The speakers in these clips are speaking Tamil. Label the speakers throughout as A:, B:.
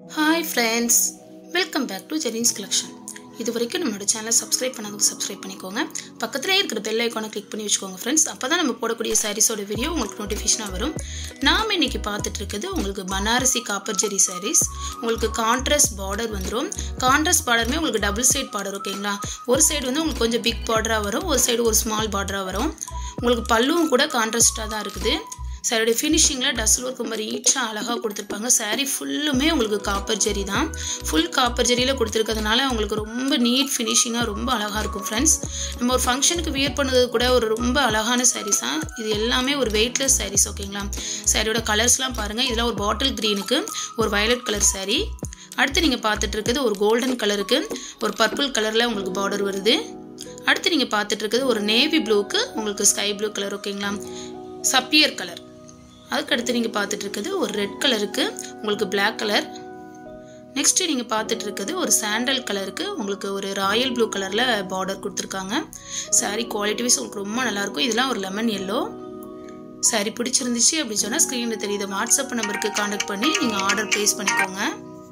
A: hi friends welcome back to Jerin's collection இது வரைக்கும் நம்மளோட சேனலை சப்ஸ்கிரைப் பண்ணாதவங்க சப்ஸ்கிரைப் பண்ணிக்கோங்க பக்கத்துலேயே இருக்கிற பெல் ஐக்கானை கிளிக் பண்ணி வச்சுக்கோங்க ஃப்ரெண்ட்ஸ் அப்போ தான் நம்ம போடக்கூடிய சாரீஸோட வீடியோ உங்களுக்கு நோட்டிஃபிகேஷனாக வரும் நாம் இன்னைக்கு பார்த்துட்டு இருக்குது உங்களுக்கு பனாரசி காப்பர் ஜெரி சாரீஸ் உங்களுக்கு கான்ட்ராஸ்ட் பார்டர் வந்துடும் கான்ட்ராஸ்ட் பார்டருமே உங்களுக்கு டபுள் சைட் பார்டர் ஓகேங்களா ஒரு சைடு வந்து உங்களுக்கு கொஞ்சம் பிக் பார்டராக வரும் ஒரு சைடு ஒரு ஸ்மால் பார்டராக வரும் உங்களுக்கு பல்லுவும் கூட கான்ட்ராஸ்டாக தான் இருக்குது சாரியோட ஃபினிஷிங்கில் டஸ்ட் ஒர்க் மாதிரி ஈச்சாக அழகாக கொடுத்துருப்பாங்க சாரீ ஃபுல்லுமே உங்களுக்கு காப்பர் ஜெரி தான் ஃபுல் காப்பர் ஜெரியில் கொடுத்துருக்கிறதுனால உங்களுக்கு ரொம்ப நீட் ஃபினிஷிங்காக ரொம்ப அழகாக இருக்கும் ஃப்ரெண்ட்ஸ் நம்ம ஒரு ஃபங்க்ஷனுக்கு வியர் பண்ணது கூட ஒரு ரொம்ப அழகான சாரீஸ் தான் இது எல்லாமே ஒரு வெயிட்லெஸ் சாரீஸ் ஓகேங்களா சாரியோட கலர்ஸ்லாம் பாருங்கள் இதெல்லாம் ஒரு பாட்டில் க்ரீனுக்கு ஒரு வயலட் கலர் சாரீ அடுத்து நீங்கள் பார்த்துட்டு இருக்குது ஒரு கோல்டன் கலருக்கு ஒரு பர்பிள் கலரில் உங்களுக்கு பார்டர் வருது அடுத்து நீங்கள் பார்த்துட்டு இருக்குது ஒரு நேவி ப்ளூக்கு உங்களுக்கு ஸ்கை ப்ளூ கலர் ஓகேங்களா சப்பியர் கலர் அதுக்கடுத்து நீங்கள் பார்த்துட்டு இருக்குது ஒரு ரெட் கலருக்கு உங்களுக்கு Black கலர் நெக்ஸ்ட்டு நீங்கள் பார்த்துட்டு இருக்குது ஒரு சாண்டல் கலருக்கு உங்களுக்கு ஒரு ராயல் ப்ளூ கலரில் பார்டர் கொடுத்துருக்காங்க சாரீ குவாலிட்டி வைஸ் உங்களுக்கு ரொம்ப நல்லாயிருக்கும் இதெல்லாம் ஒரு லெமன் எல்லோ சாரீ பிடிச்சிருந்துச்சு அப்படின்னு சொன்னால் ஸ்க்ரீனில் தெரியுது வாட்ஸ்அப் நம்பருக்கு காண்டாக்ட் பண்ணி நீங்கள் ஆர்டர் ப்ளேஸ் பண்ணிக்கோங்க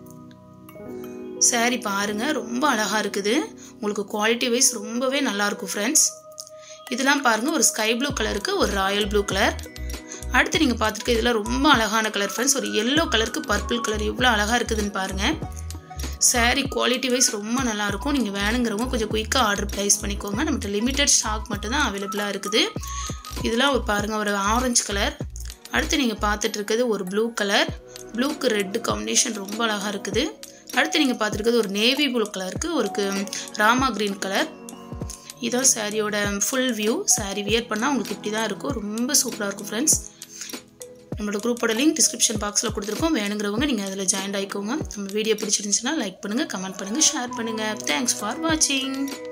A: சாரீ பாருங்கள் ரொம்ப அழகாக இருக்குது உங்களுக்கு குவாலிட்டி வைஸ் ரொம்பவே நல்லாயிருக்கும் ஃப்ரெண்ட்ஸ் இதெல்லாம் பாருங்கள் ஒரு ஸ்கை ப்ளூ கலருக்கு ஒரு ராயல் ப்ளூ கலர் அடுத்து நீங்கள் பார்த்துருக்க இதெல்லாம் ரொம்ப அழகான கலர் ஃப்ரெண்ட்ஸ் ஒரு எல்லோ கலருக்கு பர்பிள் கலர் எவ்வளோ அழகாக இருக்குதுன்னு பாருங்கள் சாரீ குவாலிட்டி வைஸ் ரொம்ப நல்லாயிருக்கும் நீங்கள் வேணுங்கிறவங்க கொஞ்சம் குயிக்காக ஆர்டர் ப்ளேஸ் பண்ணிக்கோங்க நம்மகிட்ட லிமிட்டட் ஸ்டாக் மட்டும்தான் அவைலபிளாக இருக்குது இதெல்லாம் ஒரு பாருங்கள் ஒரு ஆரஞ்சு கலர் அடுத்து நீங்கள் பார்த்துட்டு இருக்கிறது ஒரு ப்ளூ கலர் ப்ளூக்கு ரெட்டு காம்பினேஷன் ரொம்ப அழகாக இருக்குது அடுத்து நீங்கள் பார்த்துருக்கிறது ஒரு நேவி ப்ளூ கலருக்கு ஒரு ராமா க்ரீன் கலர் இதான் சாரியோட ஃபுல் வியூ சாரீ வியர் பண்ணால் உங்களுக்கு இப்படி தான் இருக்கும் ரொம்ப சூப்பராக இருக்கும் ஃப்ரெண்ட்ஸ் நம்மளோட குரூப்போட லிங்க் டிஸ்கிரிப்ஷன் பாக்ஸில் கொடுத்துருக்கோம் வேணுங்கிறவங்க நீங்கள் அதில் ஜாயின் ஆகிக்கோங்க நம்ம வீடியோ பிடிச்சிருந்துச்சுன்னா லைக் பண்ணுங்கள் கமெண்ட் பண்ணுங்கள் ஷேர் பண்ணுங்கள் தேங்க்ஸ் ஃபார் வாட்சிங்